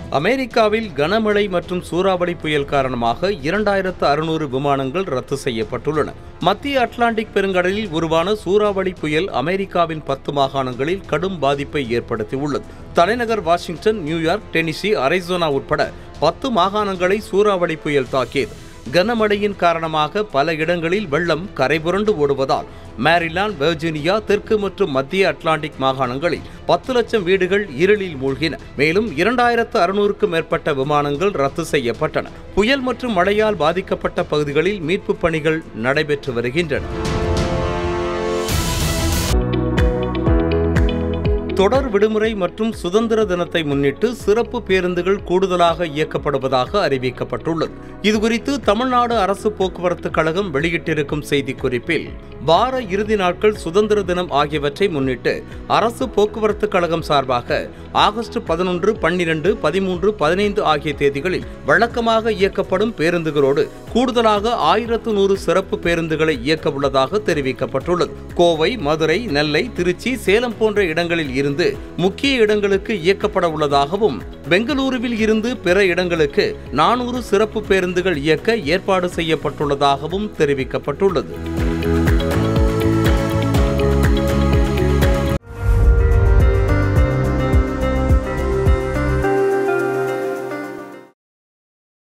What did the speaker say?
அமெரிக்காவில் கனமழை மற்றும் சூறாவளி புயல் காரணமாக இரண்டாயிரத்து அறுநூறு விமானங்கள் ரத்து செய்யப்பட்டுள்ளன மத்திய அட்லாண்டிக் பெருங்கடலில் உருவான சூறாவளி புயல் அமெரிக்காவின் பத்து மாகாணங்களில் கடும் பாதிப்பை ஏற்படுத்தியுள்ளது தலைநகர் வாஷிங்டன் நியூயார்க் டெனிசி அரைசோனா உட்பட பத்து மாகாணங்களை சூறாவளி புயல் தாக்கியது கனமழையின் காரணமாக பல இடங்களில் வெள்ளம் கரைபுரண்டு ஓடுவதால் மேரிலாந்து வெர்ஜீனியா தெற்கு மற்றும் மத்திய அட்லாண்டிக் மாகாணங்களில் பத்து லட்சம் வீடுகள் இருளில் மூழ்கின மேலும் இரண்டாயிரத்து அறுநூறுக்கும் மேற்பட்ட விமானங்கள் ரத்து செய்யப்பட்டன புயல் மற்றும் மழையால் பாதிக்கப்பட்ட பகுதிகளில் மீட்புப் பணிகள் நடைபெற்று வருகின்றன தொடர் விடுமுறை மற்றும் சுதந்திர தினத்தை முன்னிட்டு சிறப்பு பேருந்துகள் கூடுதலாக இயக்கப்படுவதாக அறிவிக்கப்பட்டுள்ளது இதுகுறித்து தமிழ்நாடு அரசு போக்குவரத்து கழகம் வெளியிட்டிருக்கும் செய்திக்குறிப்பில் வார இறுதி நாட்கள் சுதந்திர தினம் ஆகியவற்றை முன்னிட்டு அரசு போக்குவரத்து கழகம் சார்பாக ஆகஸ்ட் பதினொன்று பன்னிரண்டு பதிமூன்று பதினைந்து ஆகிய தேதிகளில் வழக்கமாக இயக்கப்படும் பேருந்துகளோடு கூடுதலாக ஆயிரத்து நூறு சிறப்பு பேருந்துகளை இயக்க உள்ளதாக தெரிவிக்கப்பட்டுள்ளது கோவை மதுரை நெல்லை திருச்சி சேலம் போன்ற இடங்களில் இருந்து முக்கிய இடங்களுக்கு இயக்கப்பட உள்ளதாகவும் பெங்களூருவில் இருந்து பிற இடங்களுக்கு நானூறு சிறப்பு பேருந்துகள் இயக்க ஏற்பாடு செய்யப்பட்டுள்ளதாகவும் தெரிவிக்கப்பட்டுள்ளது